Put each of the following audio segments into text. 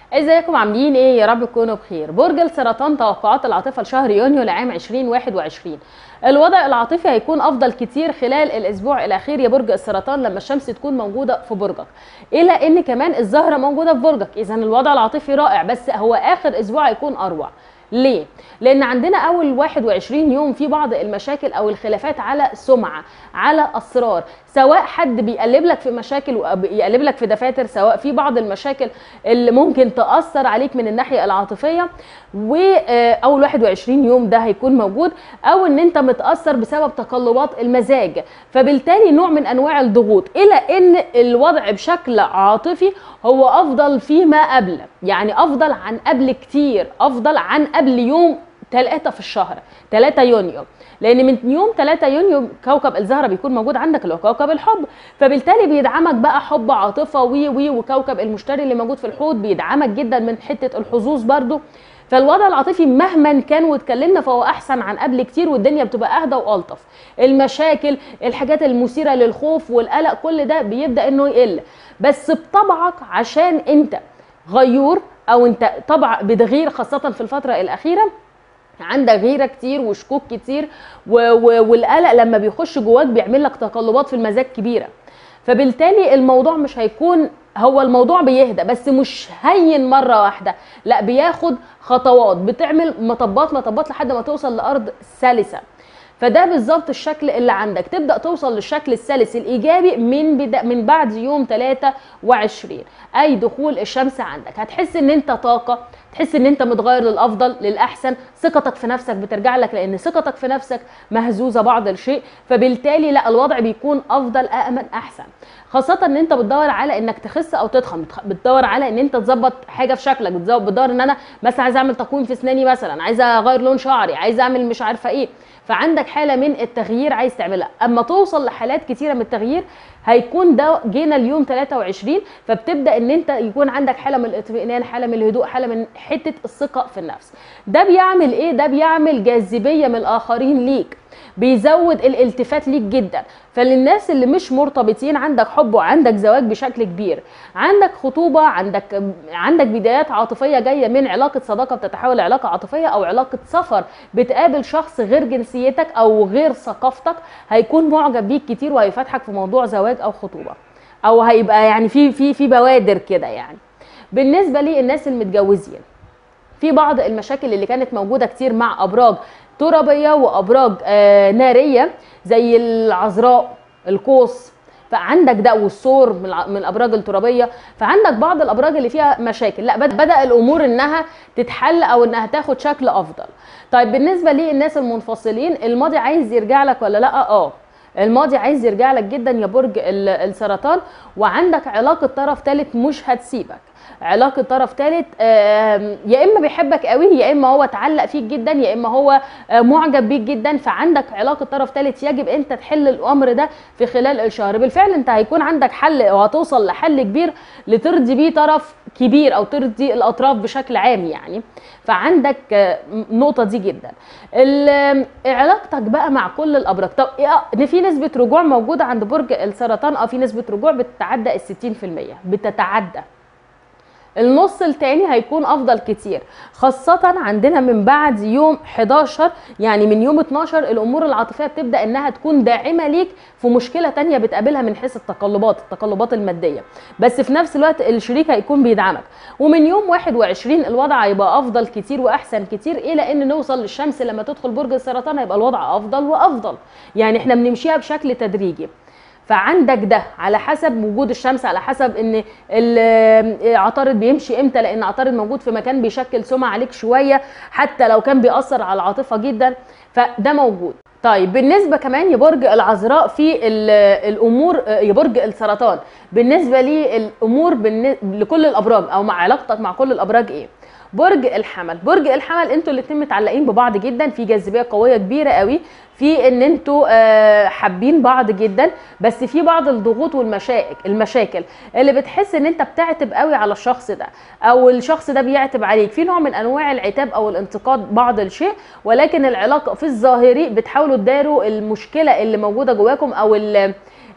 ازيكم عاملين ايه يا رب تكونوا بخير برج السرطان توقعات العاطفه لشهر يونيو لعام 2021 الوضع العاطفي هيكون افضل كتير خلال الاسبوع الاخير يا برج السرطان لما الشمس تكون موجوده في برجك الى ان كمان الزهره موجوده في برجك اذا الوضع العاطفي رائع بس هو اخر اسبوع هيكون اروع ليه؟ لأن عندنا أول 21 يوم في بعض المشاكل أو الخلافات على سمعة، على أسرار، سواء حد بيقلب لك في مشاكل ويقلب لك في دفاتر، سواء في بعض المشاكل اللي ممكن تأثر عليك من الناحية العاطفية، وأول 21 يوم ده هيكون موجود، أو إن أنت متأثر بسبب تقلبات المزاج، فبالتالي نوع من أنواع الضغوط، إلى إن الوضع بشكل عاطفي هو أفضل فيما قبل، يعني أفضل عن قبل كتير، أفضل عن قبل يوم 3 في الشهر 3 يونيو لان من يوم 3 يونيو كوكب الزهره بيكون موجود عندك اللي هو كوكب الحب فبالتالي بيدعمك بقى حب عاطفه وي وي وكوكب المشتري اللي موجود في الحوت بيدعمك جدا من حته الحظوظ برضو فالوضع العاطفي مهما كان واتكلمنا فهو احسن عن قبل كتير والدنيا بتبقى اهدى والطف المشاكل الحاجات المثيره للخوف والقلق كل ده بيبدا انه يقل بس بطبعك عشان انت غيور او انت طبع بتغير خاصه في الفتره الاخيره عندك غيره كتير وشكوك كتير و و والقلق لما بيخش جواك بيعمل لك تقلبات في المزاج كبيره فبالتالي الموضوع مش هيكون هو الموضوع بيهدى بس مش هين مره واحده لا بياخد خطوات بتعمل مطبات مطبات لحد ما توصل لارض سلسه فده بالظبط الشكل اللي عندك تبدا توصل للشكل السلس الايجابي من بدا من بعد يوم 23 اي دخول الشمس عندك هتحس ان انت طاقه تحس ان انت متغير للافضل للاحسن ثقتك في نفسك بترجع لك لان ثقتك في نفسك مهزوزه بعض الشيء فبالتالي لا الوضع بيكون افضل امن احسن خاصة ان انت بتدور على انك تخس او تضخم بتدور على ان انت تظبط حاجة في شكلك بتدور ان انا مثلا عايزه اعمل تقويم في اسناني مثلا عايزه اغير لون شعري عايزه اعمل مش عارفه ايه فعندك حاله من التغيير عايز تعملها اما توصل لحالات كتيره من التغيير هيكون ده جينا اليوم 23 فبتبدا ان انت يكون عندك حاله من الاطمئنان حاله من الهدوء حاله من حته الثقه في النفس ده بيعمل ايه ده بيعمل جاذبيه من الاخرين ليك بيزود الالتفات ليك جدا فللناس اللي مش مرتبطين عندك حب وعندك زواج بشكل كبير عندك خطوبه عندك عندك بدايات عاطفيه جايه من علاقه صداقه بتتحول لعلاقه عاطفيه او علاقه سفر بتقابل شخص غير جنسيتك او غير ثقافتك هيكون معجب بيك كتير وهيفتحك في موضوع زواج او خطوبه او هيبقى يعني في في في بوادر كده يعني بالنسبه للناس المتجوزين في بعض المشاكل اللي كانت موجوده كتير مع ابراج ترابيه وابراج آه ناريه زي العذراء القوس فعندك ده والثور من من الابراج الترابيه فعندك بعض الابراج اللي فيها مشاكل لا بدا الامور انها تتحل او انها تاخد شكل افضل طيب بالنسبه للناس المنفصلين الماضي عايز يرجع لك ولا لا اه الماضي عايز يرجع لك جدا يا برج السرطان وعندك علاقه طرف ثالث مش هتسيبك علاقه طرف ثالث يا اما بيحبك قوي يا اما هو اتعلق فيك جدا يا اما هو معجب بيك جدا فعندك علاقه طرف ثالث يجب انت تحل الامر ده في خلال الشهر بالفعل انت هيكون عندك حل وهتوصل لحل كبير لترضي بيه طرف كبير او ترضي الاطراف بشكل عام يعني فعندك النقطه دي جدا علاقتك بقى مع كل الابراج طب ان في نسبه رجوع موجوده عند برج السرطان اه في نسبه رجوع بتتعدى ال 60% بتتعدى النص التاني هيكون افضل كتير خاصة عندنا من بعد يوم 11 يعني من يوم 12 الامور العاطفية بتبدأ انها تكون داعمة ليك في مشكلة تانية بتقابلها من حيث التقلبات التقلبات المادية بس في نفس الوقت الشريك هيكون بيدعمك ومن يوم 21 الوضع هيبقى افضل كتير واحسن كتير الى ان نوصل للشمس لما تدخل برج السرطان هيبقى الوضع افضل وافضل يعني احنا بنمشيها بشكل تدريجي فعندك ده على حسب وجود الشمس على حسب ان عطارد بيمشي امتى لان عطارد موجود في مكان بيشكل سمعه عليك شويه حتى لو كان بيأثر على العاطفه جدا فده موجود طيب بالنسبه كمان يبرج العذراء في الامور يبرج السرطان بالنسبه للامور لكل الابراج او مع علاقتك مع كل الابراج ايه برج الحمل برج الحمل انتوا الاثنين متعلقين ببعض جدا في جاذبيه قويه كبيره قوي في ان انتوا حابين بعض جدا بس في بعض الضغوط والمشاكل المشاكل اللي بتحس ان انت بتعتب قوي على الشخص ده او الشخص ده بيعتب عليك في نوع من انواع العتاب او الانتقاد بعض الشيء ولكن العلاقه في الظاهري بتحاولوا تداروا المشكله اللي موجوده جواكم او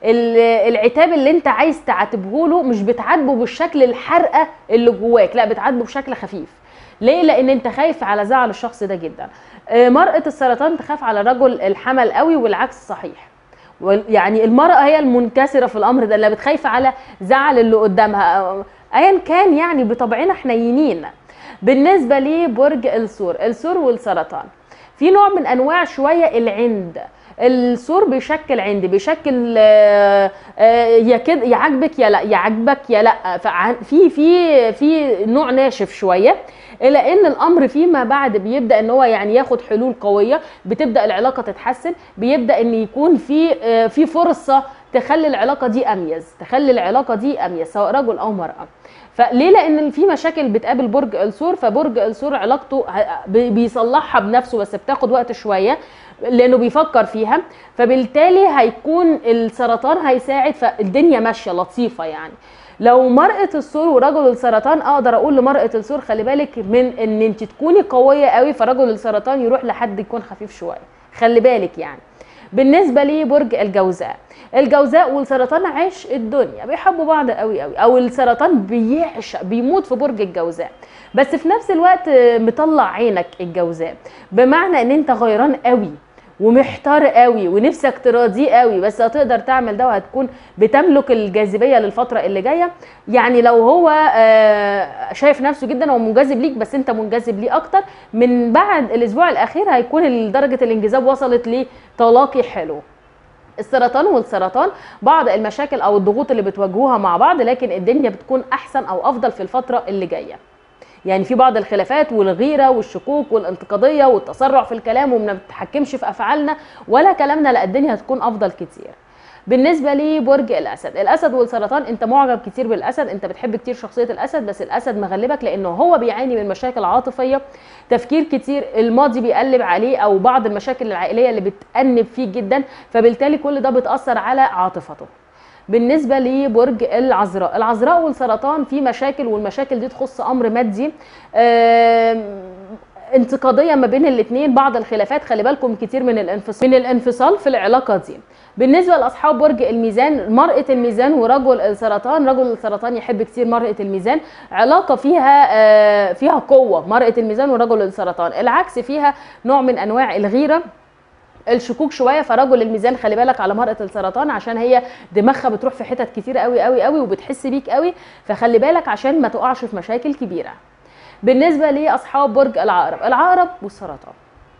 ال- العتاب اللي انت عايز تعاتبه له مش بتعاتبه بالشكل الحرقه اللي جواك لا بتعاتبه بشكل خفيف ليه لان انت خايف على زعل الشخص ده جدا آه، مرأة السرطان تخاف على رجل الحمل قوي والعكس صحيح وال- يعني المرأة هي المنكسرة في الأمر ده اللي بتخايف على زعل اللي قدامها أو- أيا كان يعني بطبعنا حنينين بالنسبة لبرج الثور الثور والسرطان في نوع من أنواع شوية العند الثور بيشكل عند بيشكل آه، آه، يا كده يعجبك يا لا يعجبك يا لا فع- في في في نوع ناشف شويه الى ان الامر فيما بعد بيبدا ان هو يعني ياخد حلول قويه بتبدا العلاقه تتحسن بيبدا ان يكون في آه، في فرصه تخلي العلاقه دي اميز تخلي العلاقه دي اميز سواء رجل او مراه فليه لان في مشاكل بتقابل برج الثور فبرج الثور علاقته ه- بي- بيصلحها بنفسه بس بتاخد وقت شويه لانه بيفكر فيها فبالتالي هيكون السرطان هيساعد فالدنيا ماشيه لطيفه يعني لو مرأة الثور ورجل السرطان اقدر اقول لمرأة الثور خلي بالك من ان انت تكوني قويه قوي فرجل السرطان يروح لحد يكون خفيف شويه خلي بالك يعني بالنسبه لبرج الجوزاء الجوزاء والسرطان عشق الدنيا بيحبوا بعض قوي قوي او السرطان بيعشق بيموت في برج الجوزاء بس في نفس الوقت مطلع عينك الجوزاء بمعنى ان انت غيران قوي ومحتار قوي ونفسك تراضيه قوي بس هتقدر تعمل ده وهتكون بتملك الجاذبيه للفتره اللي جايه يعني لو هو آه، شايف نفسه جدا هو منجذب ليك بس انت منجذب ليه اكتر من بعد الاسبوع الاخير هيكون درجه الانجذاب وصلت لتلاقي حلو السرطان والسرطان بعض المشاكل او الضغوط اللي بتواجهوها مع بعض لكن الدنيا بتكون احسن او افضل في الفتره اللي جايه يعني في بعض الخلافات والغيره والشكوك والانتقاديه والتسرع في الكلام وما بنتحكمش في افعالنا ولا كلامنا لا الدنيا هتكون افضل كتير بالنسبه لبرج الاسد الاسد والسرطان انت معجب كتير بالاسد انت بتحب كتير شخصيه الاسد بس الاسد مغلبك لانه هو بيعاني من مشاكل عاطفيه تفكير كتير الماضي بيقلب عليه او بعض المشاكل العائليه اللي بتأنب فيه جدا فبالتالي كل ده بتاثر على عاطفته بالنسبه لبرج العذراء العذراء والسرطان في مشاكل والمشاكل دي تخص امر مادي آم، انتقاديه ما بين الاثنين بعض الخلافات خلي بالكم كتير من الانفصال من الانفصال في العلاقه دي بالنسبه لاصحاب برج الميزان مرأة الميزان ورجل السرطان رجل السرطان يحب كتير مرأة الميزان علاقه فيها آه، فيها قوه مرأة الميزان ورجل السرطان العكس فيها نوع من انواع الغيره الشكوك شويه فرجل الميزان خلي بالك على مرأة السرطان عشان هي دماغها بتروح في حتت كتير قوي قوي قوي وبتحس بيك قوي فخلي بالك عشان ما تقعش في مشاكل كبيره بالنسبه لاصحاب برج العقرب العقرب والسرطان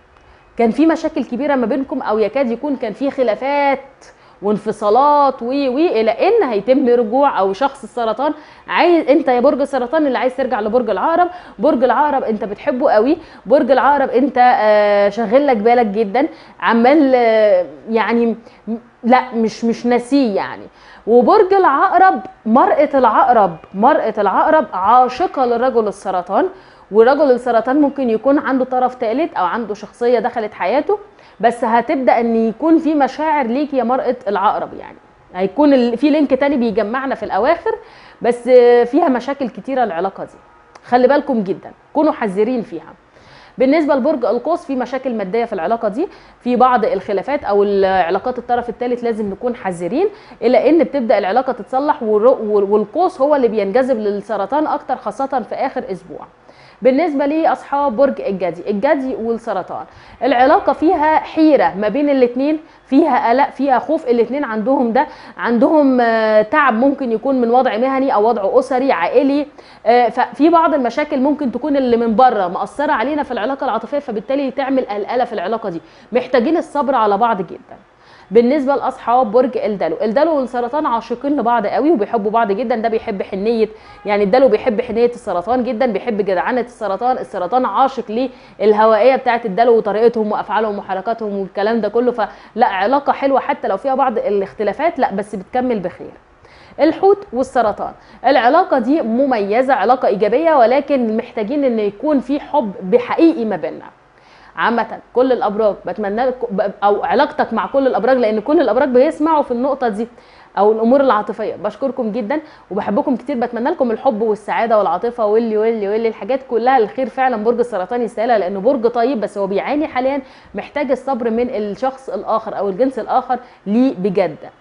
كان في مشاكل كبيره ما بينكم او يكاد يكون كان في خلافات وانفصالات و و الى ان هيتم رجوع او شخص السرطان عايز انت يا برج السرطان اللي عايز ترجع لبرج العقرب برج العقرب انت بتحبه قوي برج العقرب انت آه، شاغل لك بالك جدا عمال آه، يعني م- لا مش مش ناسيه يعني وبرج العقرب مرأة العقرب مرأة العقرب عاشقة لرجل السرطان ورجل السرطان ممكن يكون عنده طرف ثالث او عنده شخصيه دخلت حياته بس هتبدا ان يكون في مشاعر ليك يا مرأة العقرب يعني هيكون ال- في لينك تاني بيجمعنا في الاواخر بس فيها مشاكل كتيره العلاقه دي خلي بالكم جدا كونوا حذرين فيها بالنسبه لبرج القوس في مشاكل ماديه في العلاقه دي في بعض الخلافات او العلاقات الطرف الثالث لازم نكون حذرين الى ان بتبدا العلاقه تتصلح والر- والقوس هو اللي بينجذب للسرطان اكتر خاصه في اخر اسبوع بالنسبه لاصحاب برج الجدي الجدي والسرطان العلاقه فيها حيره ما بين الاثنين فيها قلق فيها خوف الاثنين عندهم ده عندهم آه، تعب ممكن يكون من وضع مهني او وضع اسري عائلي آه، ففي بعض المشاكل ممكن تكون اللي من بره مأثره علينا في العلاقه العاطفيه فبالتالي تعمل قلقله في العلاقه دي محتاجين الصبر على بعض جدا بالنسبه لاصحاب برج الدلو الدلو والسرطان عاشقين لبعض قوي وبيحبوا بعض جدا ده بيحب حنيه يعني الدلو بيحب حنيه السرطان جدا بيحب جدعنه السرطان السرطان عاشق للهوائيه بتاعه الدلو وطريقتهم وافعالهم وحركاتهم والكلام ده كله فلا علاقه حلوه حتى لو فيها بعض الاختلافات لا بس بتكمل بخير الحوت والسرطان العلاقه دي مميزه علاقه ايجابيه ولكن محتاجين ان يكون في حب بحقيقي ما بيننا عامة كل الابراج بتمنى لك- او علاقتك مع كل الابراج لان كل الابراج بيسمعوا في النقطة دي او الامور العاطفية بشكركم جدا وبحبكم كتير بتمنى لكم الحب والسعادة والعاطفة واللي واللي واللي الحاجات كلها الخير فعلا برج السرطان يستاهلها لانه برج طيب بس هو بيعاني حاليا محتاج الصبر من الشخص الاخر او الجنس الاخر ليه بجد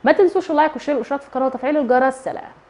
ما تنسوش اللايك والشير والاشتراك في القناه وتفعيل الجرس سلام